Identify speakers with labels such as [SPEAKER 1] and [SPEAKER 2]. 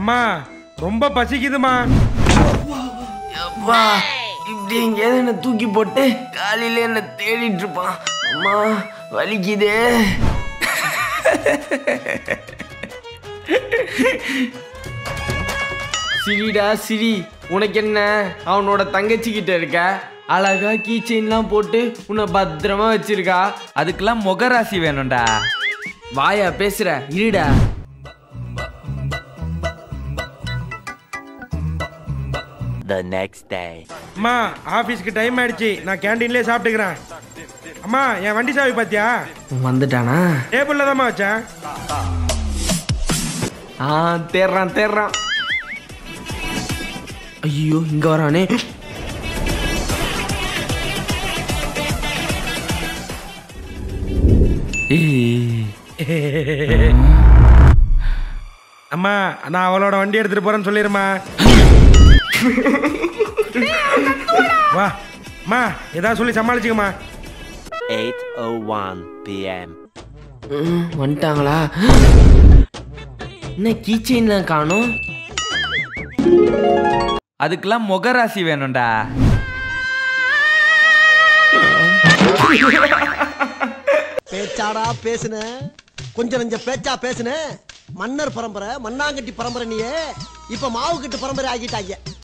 [SPEAKER 1] அம்மா ரொம்ப பசிக்குதுமா
[SPEAKER 2] அப்பா இப்படி எங்கேயாவது என்ன தூக்கி போட்டு காலையில என்ன தேடிட்டு இருப்பான் அம்மா வலிக்குதே சிரிடா சிரி உனக்கு என்ன அவனோட தங்கச்சி கிட்ட இருக்க அழகா கீ செயின்லாம் போட்டு உன்னை பத்திரமா வச்சிருக்கா
[SPEAKER 3] அதுக்கெல்லாம் முகராசி வேணும்டா
[SPEAKER 2] வாயா பேசுற இருடா
[SPEAKER 4] The next day.
[SPEAKER 1] அம்மா ஆஃபீஸ்க்கு டைம் ஆயிடுச்சு நான் கேண்டீன்லேயே சாப்பிட்டுக்கிறேன் அம்மா என் வண்டி சாவி பாத்தியா
[SPEAKER 2] வந்துட்டானா
[SPEAKER 1] டேபிளில் தாம்மா வச்சேன்
[SPEAKER 2] ஆ தேர்றான் தேர்றான் ஐயோ இங்க வரானே
[SPEAKER 1] அம்மா நான் அவளோட வண்டி எடுத்துட்டு போறேன்னு சொல்லிடுமா வா அம்மா ஏதாவது சொல்லி சமாளிச்சுக்கம்மா
[SPEAKER 4] 8:01 p.m.
[SPEAKER 2] ம், வந்துட்டாங்களா என்ன கீச்சைன்லாம் காணும்
[SPEAKER 3] அதுக்கெல்லாம் முகராசி வேணும்டா
[SPEAKER 5] பேச்சாடா பேசுன கொஞ்சம் நெஞ்ச பேச்சா பேசுன மன்னர் பரம்பரை மண்ணாங்கட்டி பரம்பரை நீயே இப்ப மாவு கட்டு பரம்பரை ஆகிட்டாங்க